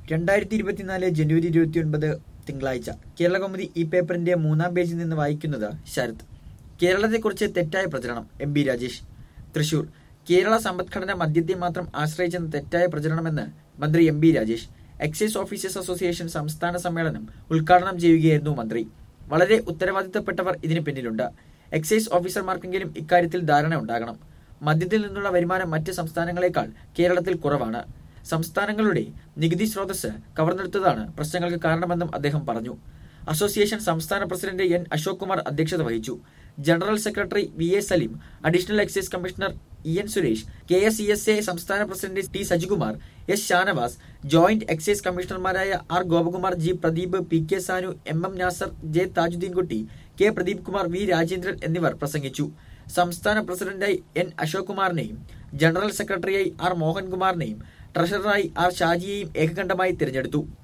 രണ്ടായിരത്തി ഇരുപത്തിനാല് ജനുവരി ഇരുപത്തിയൊൻപത് തിങ്കളാഴ്ച കേരള കൗമുദി ഈ പേപ്പറിന്റെ മൂന്നാം പേജിൽ നിന്ന് വായിക്കുന്നത് ശരത് കേരളത്തെക്കുറിച്ച് തെറ്റായ പ്രചരണം എം ബി രാജേഷ് തൃശൂർ കേരള സമ്പദ്ഘടന മദ്യത്തെ മാത്രം ആശ്രയിച്ചെന്ന തെറ്റായ പ്രചരണമെന്ന് മന്ത്രി M B Rajesh excise officers association സംസ്ഥാന സമ്മേളനം ഉദ്ഘാടനം ചെയ്യുകയായിരുന്നു മന്ത്രി വളരെ ഉത്തരവാദിത്തപ്പെട്ടവർ ഇതിന് പിന്നിലുണ്ട് എക്സൈസ് ഓഫീസർമാർക്കെങ്കിലും ഇക്കാര്യത്തിൽ ധാരണ ഉണ്ടാകണം മദ്യത്തിൽ നിന്നുള്ള വരുമാനം മറ്റ് സംസ്ഥാനങ്ങളെക്കാൾ കേരളത്തിൽ കുറവാണ് സംസ്ഥാനങ്ങളുടെ നികുതി സ്രോതസ് കവർന്നെടുത്തതാണ് പ്രശ്നങ്ങൾക്ക് കാരണമെന്നും അദ്ദേഹം പറഞ്ഞു അസോസിയേഷൻ സംസ്ഥാന പ്രസിഡന്റ് എൻ അശോക് കുമാർ അധ്യക്ഷത വഹിച്ചു general secretary V A Saleem additional excise commissioner E N Suresh K S E S A സംസ്ഥാന president T Sajikumar S Shanavas joint excise കമ്മീഷണർമാരായ R Gopakumar G Pradeep P K Sanu M M Nasar J Thajuddeenkutty K Pradeep Kumar V Rajendran എന്നിവർ പ്രസംഗിച്ചു സംസ്ഥാന പ്രസിഡന്റായി N Ashok കുമാറിനെയും general സെക്രട്ടറിയായി ആർ മോഹൻകുമാറിനെയും ട്രഷററായി ആർ ഷാജിയെയും ഏകകണ്ഠമായി തിരഞ്ഞെടുത്തു